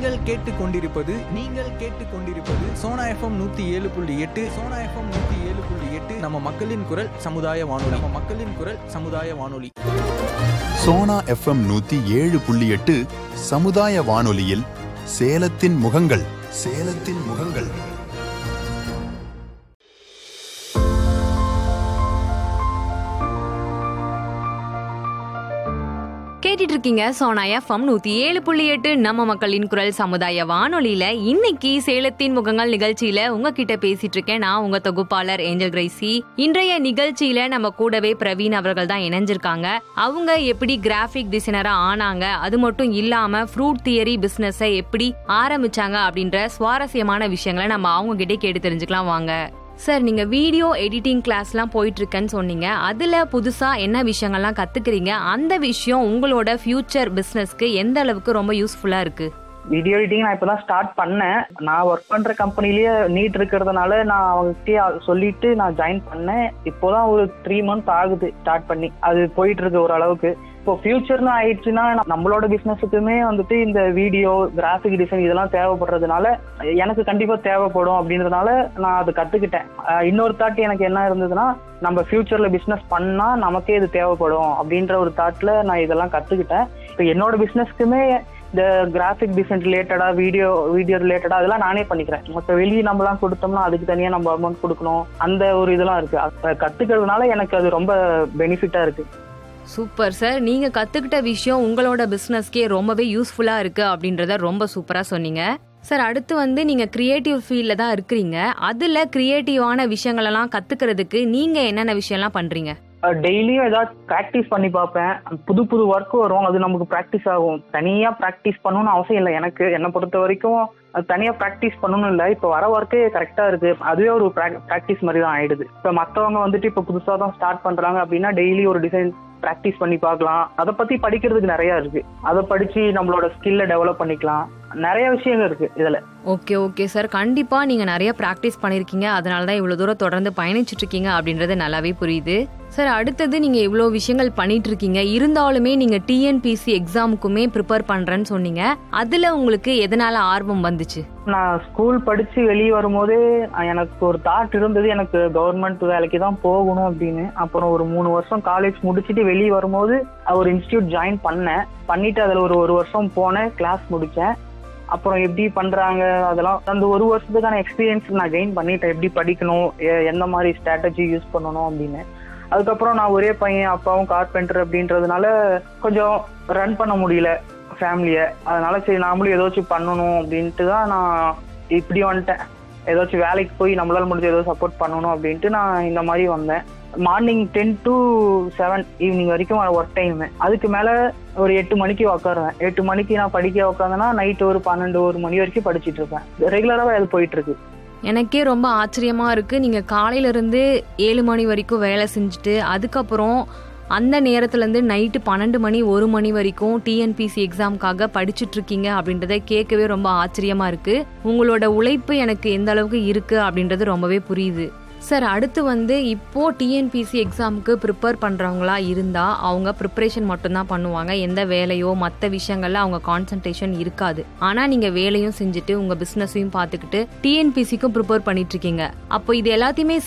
நீங்கள் கேட்டுக்கொண்டிருப்பது நீங்கள் கேட்டுக்கொண்டிருப்பது சோனா எஃப்எம் நூத்தி ஏழு புள்ளி எட்டு சோனா எஃப்எம் நூத்தி ஏழு புள்ளி எட்டு நம்ம மக்களின் குரல் சமுதாய வானொலி நம்ம மக்களின் குரல் சமுதாய வானொலி சோனா எஃப்எம் நூத்தி ஏழு புள்ளி எட்டு சமுதாய வானொலியில் சேலத்தின் முகங்கள் சேலத்தின் முகங்கள் கேட்டுட்டு இருக்கீங்க சோனா எஃப்எம் நூத்தி ஏழு புள்ளி எட்டு நம்ம மக்களின் குரல் சமுதாய வானொலியில இன்னைக்கு சேலத்தின் முகங்கள் நிகழ்ச்சியில உங்ககிட்ட பேசிட்டு இருக்கேன் நான் உங்க தொகுப்பாளர் ஏஞ்சல் கிரைசி இன்றைய நிகழ்ச்சியில நம்ம கூடவே பிரவீன் அவர்கள் தான் இணைஞ்சிருக்காங்க அவங்க எப்படி கிராஃபிக் டிசைனரா ஆனாங்க அது மட்டும் இல்லாம ஃப்ரூட் தியரி பிசினஸை எப்படி ஆரம்பிச்சாங்க அப்படின்ற சுவாரஸ்யமான விஷயங்களை நம்ம அவங்க கிட்டே கேட்டு தெரிஞ்சுக்கலாம் வாங்க சார் நீங்க வீடியோ எடிட்டிங் கிளாஸ்லாம் போயிட்டு இருக்கேன்னு சொன்னீங்க அதுல புதுசா என்ன விஷயங்கள்லாம் கத்துக்கிறீங்க அந்த விஷயம் உங்களோட ஃபியூச்சர் பிசினஸ்க்கு எந்த அளவுக்கு ரொம்ப யூஸ்ஃபுல்லா இருக்கு வீடியோ எடிட்டிங் நான் இப்பதான் ஸ்டார்ட் பண்ணேன் நான் ஒர்க் பண்ற கம்பெனிலேயே நீட் இருக்கிறதுனால நான் அவங்ககிட்டயே சொல்லிட்டு நான் ஜாயின் பண்ணேன் இப்போதான் ஒரு த்ரீ மந்த்ஸ் ஆகுது ஸ்டார்ட் பண்ணி அது போயிட்டு இருக்கு ஓரளவுக்கு இப்போ ஃபியூச்சர்னு ஆயிடுச்சுன்னா நம்மளோட பிசினஸுக்குமே வந்துட்டு இந்த வீடியோ கிராஃபிக் டிசைன் இதெல்லாம் தேவைப்படுறதுனால எனக்கு கண்டிப்பா தேவைப்படும் அப்படின்றதுனால நான் அது கத்துக்கிட்டேன் அஹ் இன்னொரு தாட் எனக்கு என்ன இருந்ததுன்னா நம்ம ஃபியூச்சர்ல பிசினஸ் பண்ணா நமக்கே இது தேவைப்படும் அப்படின்ற ஒரு தாட்ல நான் இதெல்லாம் கத்துக்கிட்டேன் இப்போ என்னோட பிசினஸ்க்குமே இந்த கிராஃபிக் டிசைன் ரிலேட்டடா வீடியோ வீடியோ ரிலேட்டடா அதெல்லாம் நானே பண்ணிக்கிறேன் மொத்த வெளியே நம்மலாம் கொடுத்தோம்னா அதுக்கு தனியா நம்ம அமௌண்ட் கொடுக்கணும் அந்த ஒரு இதெல்லாம் இருக்கு அதை கத்துக்கிறதுனால எனக்கு அது ரொம்ப பெனிஃபிட்டா இருக்கு சூப்பர் சார் நீங்க கத்துக்கிட்ட விஷயம் உங்களோட பிசினஸ்க்கே ரொம்பவே யூஸ்ஃபுல்லா இருக்கு அப்படின்றத ரொம்ப சூப்பரா சொன்னீங்க சார் அடுத்து வந்து நீங்க கிரியேட்டிவ் ஃபீல்ட்ல தான் இருக்கிறீங்க அதுல கிரியேட்டிவான விஷயங்கள் எல்லாம் கத்துக்கிறதுக்கு நீங்க என்னென்ன விஷயம்லாம் பண்றீங்க டெய்லியும் ஏதாவது ப்ராக்டிஸ் பண்ணி பார்ப்பேன் புது புது ஒர்க் வரும் அது நமக்கு ப்ராக்டிஸ் ஆகும் தனியா ப்ராக்டிஸ் பண்ணணும்னு அவசியம் இல்லை எனக்கு என்னை பொறுத்த வரைக்கும் அது தனியா ப்ராக்டிஸ் பண்ணணும் இல்லை இப்போ வர ஒர்க்கே கரெக்டா இருக்கு அதுவே ஒரு ப்ராக்டிஸ் மாதிரி தான் ஆயிடுது இப்போ மற்றவங்க வந்துட்டு இப்போ புதுசாக தான் ஸ்டார்ட் பண்றாங்க அப்படின்னா டெய்லி ஒரு டிசைன் ப்ராக்டிஸ் பண்ணி பார்க்கலாம் அதை பத்தி படிக்கிறதுக்கு நிறைய இருக்கு அதை படிச்சு நம்மளோட ஸ்கில்லை டெவலப் பண்ணிக்கலாம் நிறைய விஷயங்கள் இருக்கு இதுல ஓகே ஓகே சார் கண்டிப்பா நீங்க நிறைய பிராக்டிஸ் பண்ணிருக்கீங்க அதனால தான் இவ்வளவு தூரம் தொடர்ந்து பயணிச்சுட்டு இருக்கீங்க அப்படின்றது நல்லாவே புரியுது சார் அடுத்தது நீங்க இவ்வளோ விஷயங்கள் பண்ணிட்டு இருக்கீங்க இருந்தாலுமே நீங்க டிஎன்பிசி எக்ஸாமுக்குமே ப்ரிப்பேர் பண்றேன்னு சொன்னீங்க அதுல உங்களுக்கு எதனால ஆர்வம் வந்துச்சு நான் ஸ்கூல் படிச்சு வெளியே வரும்போதே எனக்கு ஒரு தாட் இருந்தது எனக்கு கவர்மெண்ட் வேலைக்கு தான் போகணும் அப்படின்னு அப்புறம் ஒரு மூணு வருஷம் காலேஜ் முடிச்சுட்டு வெளியே வரும்போது ஒரு இன்ஸ்டியூட் ஜாயின் பண்ணேன் பண்ணிட்டு அதில் ஒரு ஒரு வருஷம் போனேன் கிளாஸ் முடிச்சேன் அப்புறம் எப்படி பண்றாங்க அதெல்லாம் அந்த ஒரு வருஷத்துக்கான எக்ஸ்பீரியன்ஸ் நான் கெயின் பண்ணிட்டேன் எப்படி படிக்கணும் எ- எந்த மாதிரி ஸ்ட்ராட்டஜி யூஸ் பண்ணணும் அப்படின்னு அதுக்கப்புறம் நான் ஒரே பையன் அப்பாவும் கார்பெண்டர் அப்படின்றதுனால கொஞ்சம் ரன் பண்ண முடியல ஃபேமிலியை அதனால சரி நாமளும் ஏதாச்சும் பண்ணணும் அப்படின்ட்டு தான் நான் இப்படி வந்துட்டேன் ஏதாச்சும் வேலைக்கு போய் நம்மளால முடிஞ்ச ஏதோ சப்போர்ட் பண்ணணும் அப்படின்ட்டு நான் இந்த மாதிரி வந்தேன் morning ten to seven evening வரைக்கும் ஒர்க் டைம் அதுக்கு மேல ஒரு எட்டு மணிக்கு உட்காருவேன் எட்டு மணிக்கு நான் படிக்க உட்காந்தேன்னா நைட் ஒரு பன்னெண்டு ஒரு மணி வரைக்கும் படிச்சிட்டு இருப்பேன் ரெகுலராகவே அது போயிட்டு இருக்கு எனக்கே ரொம்ப ஆச்சரியமா இருக்கு நீங்க காலையில இருந்து ஏழு மணி வரைக்கும் வேலை செஞ்சுட்டு அதுக்கப்புறம் அந்த நேரத்துல இருந்து நைட்டு பன்னெண்டு மணி ஒரு மணி வரைக்கும் டிஎன்பிசி எக்ஸாம்க்காக படிச்சுட்டு இருக்கீங்க அப்படின்றத கேட்கவே ரொம்ப ஆச்சரியமா இருக்கு உங்களோட உழைப்பு எனக்கு எந்த அளவுக்கு இருக்கு அப்படின்றது ரொம்பவே புரியுது சார் அடுத்து வந்து இப்போ டிஎன்பிசி எக்ஸாமுக்கு ப்ரிப்பேர் பண்றவங்களா இருந்தா அவங்க ப்ரிப்பரேஷன் மட்டும்தான் பண்ணுவாங்க எந்த வேலையோ மற்ற விஷயங்கள்ல அவங்க கான்சன்ட்ரேஷன் இருக்காது ஆனா நீங்க வேலையும் செஞ்சுட்டு உங்க பிசினஸையும் பார்த்துக்கிட்டு டிஎன்பிசிக்கும் ப்ரிப்பேர் பண்ணிட்டு இருக்கீங்க அப்போ இது எல்லாத்தையுமே